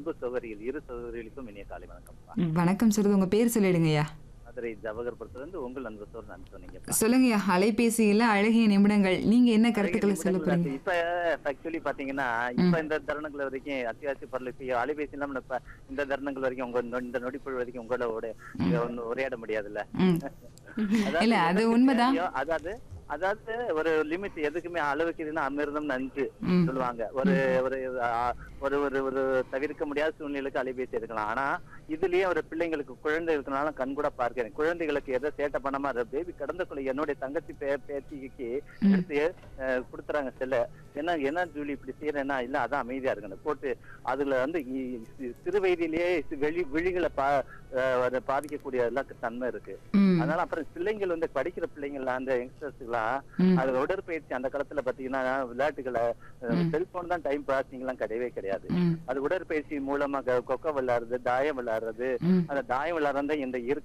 அன்பு சகோதரிகள் இரு சகோதரிகளுக்கும் இனிய காலை வணக்கம் வணக்கம் சொல்றது உங்க பேர் சொல்லிடுங்கய்யா மதுரை ஜவகர்புரத்திலிருந்து உங்கள் அன்பு சோர் நான் சொன்னீங்க சொல்லுங்கய்யா அலைபேசியில அழகிய நிமிடங்கள் நீங்க என்ன கருத்துக்களை சொல்ல போறீங்க இப்ப ஆக்சுவலி பாத்தீங்கன்னா இப்ப இந்த தருணங்கள் வரைக்கும் அத்தியாவசிய பொருள் இப்ப அலைபேசி இல்லாம இப்ப இந்த தருணங்கள் வரைக்கும் உங்க இந்த- இந்த நொடிப்பொழு வரைக்கும் உங்களோட இங்க ஒண்ணு உரையாட முடியாதுல்ல ம். அதாவது இல்ல அது எதுக்கு உண்மைதான் தேவையோ, அதாவது அதாவது ஒரு லிமிட் எதுக்குமே அளவுக்கு இதுன்னா அமிர்தம் நஞ்சு ம். சொல்லுவாங்க ஒரு ஒரு ஆ, ஒரு ஒரு ஒரு தவிர்க்க முடியாத சூழ்நிலைக்கு அலைபேசி இருக்கலாம் ஆனா இதுலயே ஒரு பிள்ளைங்களுக்கு குழந்தை இருக்கனால கண் கூட பார்க்கிறேன் குழந்தைகளுக்கு எதோ சேட்டை பண்ணாம பேபி கடந்தக்குள்ள என்னுடைய தங்கச்சி பே பேத்திக்கு எடுத்து அஹ், கொடுத்துறாங்க செல்ல என்ன என்ன ஜூலி இப்படி செய்யறேன்னா இல்ல அதான் அமைதியா இருக்கணும் போட்டு அதுல வந்து இ- சி- சிறு வயதிலேயே சி- வெளி விழிகளை பா அஹ், ஒரு பாதிக்கக்கூடிய எல்லாம் தன்மை இருக்கு ம். அதனால அப்புறம் பிள்ளைங்கள் வந்து படிக்கிற பிள்ளைங்கள அந்த யங்ஸ்டர்ஸ் எல்லாம் ம். அது உடற்பயிற்சி அந்த காலத்துல பாத்தீங்கன்னா விளையாட்டுகளை செல்போன் தான் டைம் பாசிங் எல்லாம் கிடையவே கிடையாது ம். அது உடற்பயிற்சி மூலமாக கொக்கோ விளையாடுறது தாயம் விளையாடுறது ம். அந்த தாயம் விளையாடுறது இந்த இருக்க